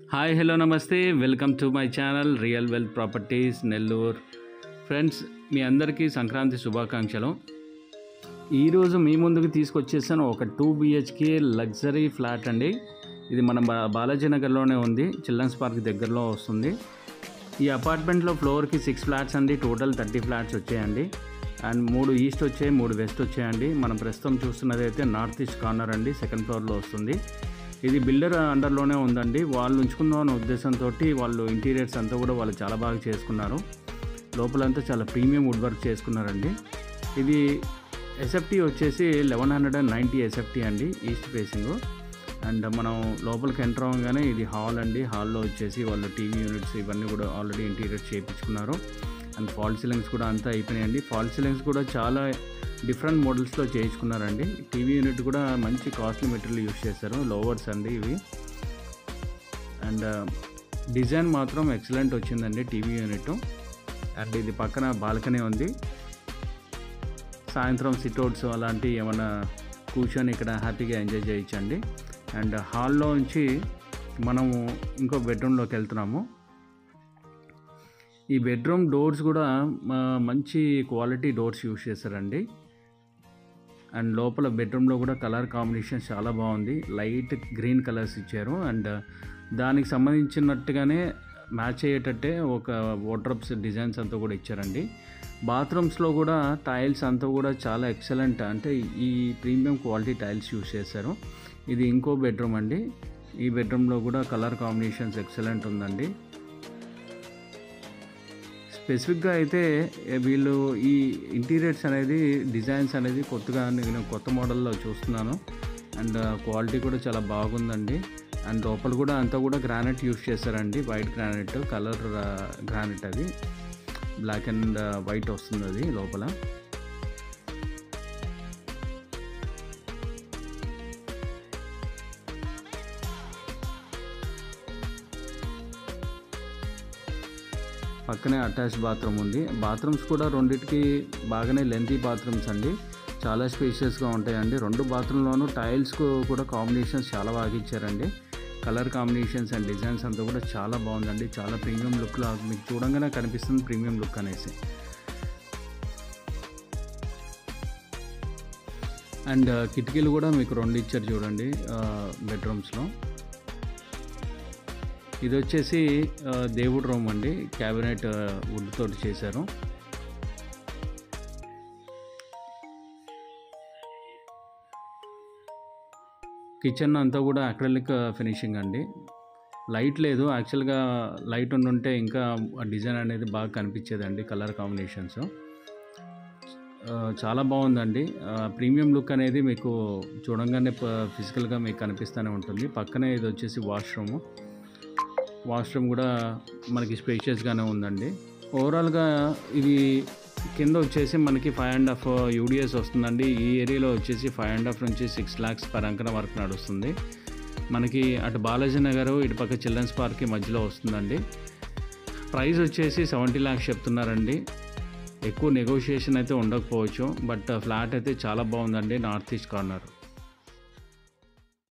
hi hello నమస్తే welcome to my channel real wealth properties Nellore friends మీ అందరికీ సంక్రాంతి శుభాకాంక్షలు ఈరోజు మీ ముందుకు తీసుకొచ్చేసాను ఒక టూ బిహెచ్కే లగ్జరీ ఫ్లాట్ అండి ఇది మన బా బాలాజీ నగర్లోనే ఉంది చిల్డ్రన్స్ పార్క్ దగ్గరలో వస్తుంది ఈ అపార్ట్మెంట్లో ఫ్లోర్కి సిక్స్ ఫ్లాట్స్ అండి టోటల్ థర్టీ ఫ్లాట్స్ వచ్చాయండి అండ్ మూడు ఈస్ట్ వచ్చాయి మూడు వెస్ట్ వచ్చాయండి మనం ప్రస్తుతం చూస్తున్నది అయితే నార్త్ ఈస్ట్ కార్నర్ అండి సెకండ్ ఫ్లోర్లో వస్తుంది ఇది బిల్డర్ అండర్లోనే ఉందండి వాళ్ళు ఉంచుకుందాం అనే ఉద్దేశంతో వాళ్ళు ఇంటీరియర్స్ అంతా కూడా వాళ్ళు చాలా బాగా చేసుకున్నారు లోపలంతా చాలా ప్రీమియం వుడ్ వర్క్ చేసుకున్నారండి ఇది ఎస్ఎఫ్టీ వచ్చేసి eleven hundred and ninety SFT అండి ఈస్ట్ ఫేసింగ్ అండ్ మనం లోపలికి ఎంటర్ అవ్వగానే ఇది హాల్ అండి హాల్లో వచ్చేసి వాళ్ళు టీవీ యూనిట్స్ ఇవన్నీ కూడా ఆల్రెడీ ఇంటీరియర్స్ చేయించుకున్నారు అండ్ ఫాల్ సీలింగ్స్ కూడా అంతా అయిపోయినాయండి ఫాల్ సీలింగ్స్ కూడా చాలా డిఫరెంట్ మోడల్స్లో చేయించుకున్నారండి టీవీ యూనిట్ కూడా మంచి కాస్ట్లీ మెటీరియల్ యూస్ చేశారు లోవర్స్ అండి ఇవి అండ్ డిజైన్ మాత్రం ఎక్సలెంట్ వచ్చిందండి టీవీ యూనిట్ అండ్ ఇది పక్కన బాల్కనీ ఉంది సాయంత్రం సిట్అవుట్స్ అలాంటి ఏమైనా కూర్చొని ఇక్కడ హ్యాపీగా ఎంజాయ్ చేయొచ్చండి అండ్ హాల్లో నుంచి మనము ఇంకో బెడ్రూమ్లోకి వెళ్తున్నాము ఈ బెడ్రూమ్ డోర్స్ కూడా ఆ, మంచి క్వాలిటీ డోర్స్ యూస్ చేశారండి అండ్ లోపల బెడ్రూమ్లో కూడా కలర్ కాంబినేషన్ చాలా బాగుంది లైట్ గ్రీన్ కలర్స్ ఇచ్చారు అండ్ దానికి సంబంధించినట్టుగానే మ్యాచ్ అయ్యేటట్టే ఒక వార్డ్రోబ్స్ డిజైన్స్ అంతా కూడా ఇచ్చారండి బాత్రూమ్స్లో కూడా టైల్స్ అంతా కూడా చాలా ఎక్సలెంట్ అంటే ఈ ప్రీమియం క్వాలిటీ టైల్స్ యూస్ చేశారు ఇది ఇంకో బెడ్రూమ్ అండి ఈ బెడ్రూమ్లో కూడా కలర్ కాంబినేషన్స్ ఎక్సలెంట్ ఉందండి స్పెసిఫిక్గా అయితే ఏ, వీళ్ళు ఈ ఇంటీరియర్స్ అనేది డిజైన్స్ అనేది కొత్తగా నేను కొత్త మోడల్లో చూస్తున్నాను అండ్ క్వాలిటీ కూడా చాలా బాగుందండి అండ్ లోపల కూడా అంతా కూడా గ్రానైట్ యూస్ చేశారండి వైట్ గ్రానైట్ కలర్ గ్రానైట్ అది బ్లాక్ అండ్ వైట్ వస్తుంది అది లోపల పక్కనే అటాచ్ బాత్రూమ్ ఉంది బాత్రూమ్స్ కూడా రెండింటికి బాగానే లెంతీ బాత్రూమ్స్ అండి చాలా స్పేషియస్గా ఉంటాయండి రెండు బాత్రూంలోనూ టైల్స్ కూడా కాంబినేషన్స్ చాలా బాగా ఇచ్చారండి కలర్ కాంబినేషన్స్ అండ్ డిజైన్స్ అంతా కూడా చాలా బాగుందండి చాలా ప్రీమియం లుక్లో మీకు చూడంగానే కనిపిస్తుంది ప్రీమియం లుక్ అనేసి అండ్ కిటికీలు కూడా మీకు రెండు ఇచ్చారు చూడండి బెడ్రూమ్స్లో ఇది వచ్చేసి ఆ, దేవుడి రూమ్ అండి క్యాబినెట్ వుడ్ తోటి చేశారు కిచెన్ అంతా కూడా అక్రలిక్ ఫినిషింగ్ అండి లైట్ లేదు యాక్చువల్గా లైట్ ఉండుంటే ఇంకా డిజైన్ అనేది బాగా కనిపించేదండి కలర్ కాంబినేషన్స్ చాలా బాగుందండి ప్రీమియం లుక్ అనేది మీకు చూడంగానే ఫిజికల్గా మీకు కనిపిస్తూనే ఉంటుంది పక్కనే ఇది వచ్చేసి వాష్రూము వాష్రూమ్ కూడా మనకి స్పేషియస్గానే ఉందండి ఓవరాల్గా ఇది కింద వచ్చేసి మనకి ఫైవ్ అండ్ హాఫ్ యూడిఎస్ వస్తుందండి ఈ ఏరియాలో వచ్చేసి ఫైవ్ అండ్ హాఫ్ నుంచి సిక్స్ ల్యాక్స్ పర్ అంకన వరకు నడుస్తుంది మనకి అటు బాలాజీ నగర్ ఇటు పక్క చిల్డ్రన్స్ పార్క్కి మధ్యలో వస్తుందండి ప్రైస్ వచ్చేసి సెవెంటీ ల్యాక్స్ చెప్తున్నారండి ఎక్కువ నెగోషియేషన్ అయితే ఉండకపోవచ్చు బట్ ఫ్లాట్ అయితే చాలా బాగుందండి నార్త్ ఈస్ట్ కార్నర్